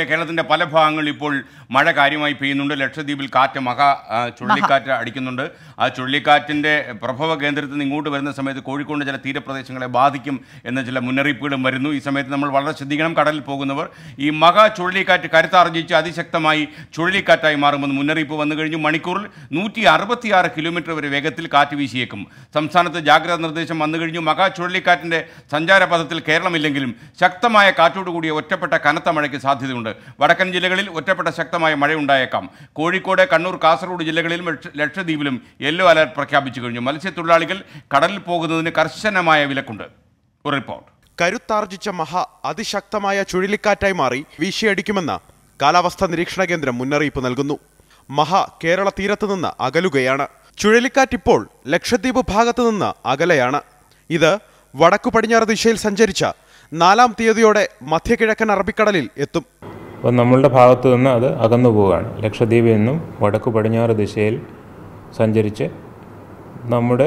കേരളത്തിന്റെ പല ഭാഗങ്ങളിൽ ഇപ്പോൾ മഴ കാര്യമായി പെയ്യുന്നുണ്ട് ലക്ഷദ്വീപിൽ കാറ്റ് മഹ ആ, ചുഴലിക്കാറ്റ് അടിക്കുന്നുണ്ട് ആ ചുഴലിക്കാറ്റിന്റെ പ്രഭവ കേന്ദ്രത്തിൽ നിന്ന് ഇങ്ങോട്ട് വരുന്ന സമയത്ത് കോഴിക്കോട് ചില തീരപ്രദേശങ്ങളെ ബാധിക്കും എന്ന ചില മുന്നറിയിപ്പുകളും വരുന്നു ഈ സമയത്ത് നമ്മൾ വളരെ ശ്രദ്ധിക്കണം കടലിൽ പോകുന്നവർ ഈ മഹ ചുഴലിക്കാറ്റ് കരുത്താർജിച്ച് അതിശക്തമായി ചുഴലിക്കാറ്റായി മാറുമെന്ന് മുന്നറിയിപ്പ് വന്നു കഴിഞ്ഞു മണിക്കൂറിൽ നൂറ്റി അറുപത്തിയാറ് കിലോമീറ്റർ വരെ വേഗത്തിൽ കാറ്റ് വീശിയേക്കും സംസ്ഥാനത്ത് ജാഗ്രതാ നിർദ്ദേശം വന്നു കഴിഞ്ഞു മഹ ചുഴലിക്കാറ്റിന്റെ സഞ്ചാരപഥത്തിൽ കേരളമില്ലെങ്കിലും ശക്തമായ കാറ്റോടുകൂടിയ ഒറ്റപ്പെട്ട കനത്ത മഴയ്ക്ക് സാധ്യതയുണ്ട് വടക്കൻ ജില്ലകളിൽ ഒറ്റപ്പെട്ട ശക്തമായ മഴയുണ്ടായേക്കാം കോഴിക്കോട് കണ്ണൂർ കാസർഗോഡ് ജില്ലകളിലും ലക്ഷ- ലക്ഷദ്വീപിലും യെല്ലോ അലർട്ട് പ്രഖ്യാപിച്ചു കഴിഞ്ഞു മത്സ്യത്തൊഴിലാളികൾ കടലിൽ പോകുന്നതിന് കർശനമായ വിലക്കുണ്ട് ഒരു റിപ്പോർട്ട് കരുത്താർജിച്ച മഹ അതിശക്തമായ ചുഴലിക്കാറ്റായി മാറി വീശിയടിക്കുമെന്ന് കാലാവസ്ഥാ നിരീക്ഷണ കേന്ദ്രം മുന്നറിയിപ്പ് നൽകുന്നു മഹ കേരള തീരത്ത് നിന്ന് അകലുകയാണ് ചുഴലിക്കാറ്റ് ഇപ്പോൾ ലക്ഷദ്വീപ് ഭാഗത്ത് നിന്ന് അകലെയാണ് ഇത് വടക്കു പടിഞ്ഞാറ് ദിശയിൽ സഞ്ചരിച്ച നാലാം തീയതിയോടെ മധ്യകിഴക്കൻ അറബിക്കടലിൽ എത്തും അപ്പം നമ്മളുടെ ഭാഗത്തു നിന്ന് അത് അകന്നു പോവുകയാണ് ലക്ഷദ്വീപിൽ നിന്നും വടക്ക് പടിഞ്ഞാറ് ദിശയിൽ സഞ്ചരിച്ച് നമ്മുടെ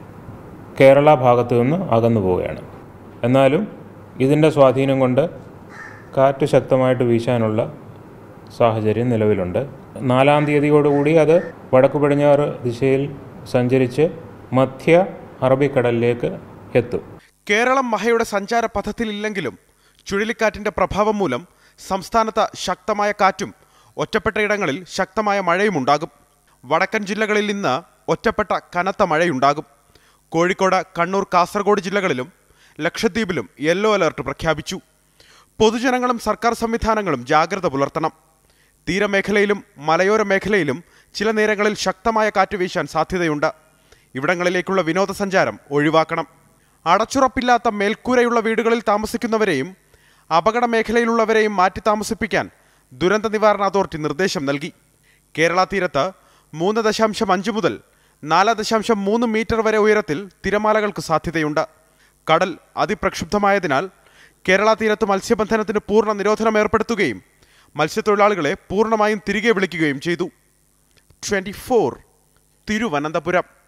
കേരള ഭാഗത്തു നിന്ന് അകന്നു പോവുകയാണ് എന്നാലും ഇതിൻ്റെ സ്വാധീനം കൊണ്ട് കാറ്റ് ശക്തമായിട്ട് വീശാനുള്ള സാഹചര്യം നിലവിലുണ്ട് നാലാം തീയതിയോടുകൂടി അത് വടക്ക് പടിഞ്ഞാറ് ദിശയിൽ സഞ്ചരിച്ച് മധ്യ അറബിക്കടലിലേക്ക് എത്തും കേരളം മഹയുടെ സഞ്ചാര പഥത്തിലില്ലെങ്കിലും ചുഴലിക്കാറ്റിന്റെ പ്രഭാവം മൂലം സംസ്ഥാനത്ത് ശക്തമായ കാറ്റും ഒറ്റപ്പെട്ട ഇടങ്ങളിൽ ശക്തമായ മഴയും ഉണ്ടാകും വടക്കൻ ജില്ലകളിൽ ഇന്ന് ഒറ്റപ്പെട്ട കനത്ത മഴയുണ്ടാകും കോഴിക്കോട് കണ്ണൂർ കാസർഗോഡ് ജില്ലകളിലും ലക്ഷദ്വീപിലും യെല്ലോ അലർട്ട് പ്രഖ്യാപിച്ചു പൊതുജനങ്ങളും സർക്കാർ സംവിധാനങ്ങളും ജാഗ്രത പുലർത്തണം തീരമേഖലയിലും മലയോര മേഖലയിലും ചില നേരങ്ങളിൽ ശക്തമായ കാറ്റ് വീശാൻ സാധ്യതയുണ്ട് ഇവിടങ്ങളിലേക്കുള്ള വിനോദസഞ്ചാരം ഒഴിവാക്കണം അടച്ചുറപ്പില്ലാത്ത മേൽക്കൂരയുള്ള വീടുകളിൽ താമസിക്കുന്നവരെയും അപകട മേഖലയിലുള്ളവരെയും മാറ്റി താമസിപ്പിക്കാൻ ദുരന്ത നിവാരണ അതോറിറ്റി നിർദ്ദേശം നൽകി കേരള തീരത്ത് മൂന്ന് ദശാംശം അഞ്ച് മുതൽ നാല് ദശാംശം മൂന്ന് മീറ്റർ വരെ ഉയരത്തിൽ തിരമാലകൾക്ക് സാധ്യതയുണ്ട് കടൽ അതിപ്രക്ഷുബ്ധമായതിനാൽ കേരള തീരത്ത് മത്സ്യബന്ധനത്തിന് പൂർണ്ണ നിരോധനം ഏർപ്പെടുത്തുകയും മത്സ്യത്തൊഴിലാളികളെ പൂർണ്ണമായും തിരികെ വിളിക്കുകയും ചെയ്തു ട്വന്റി തിരുവനന്തപുരം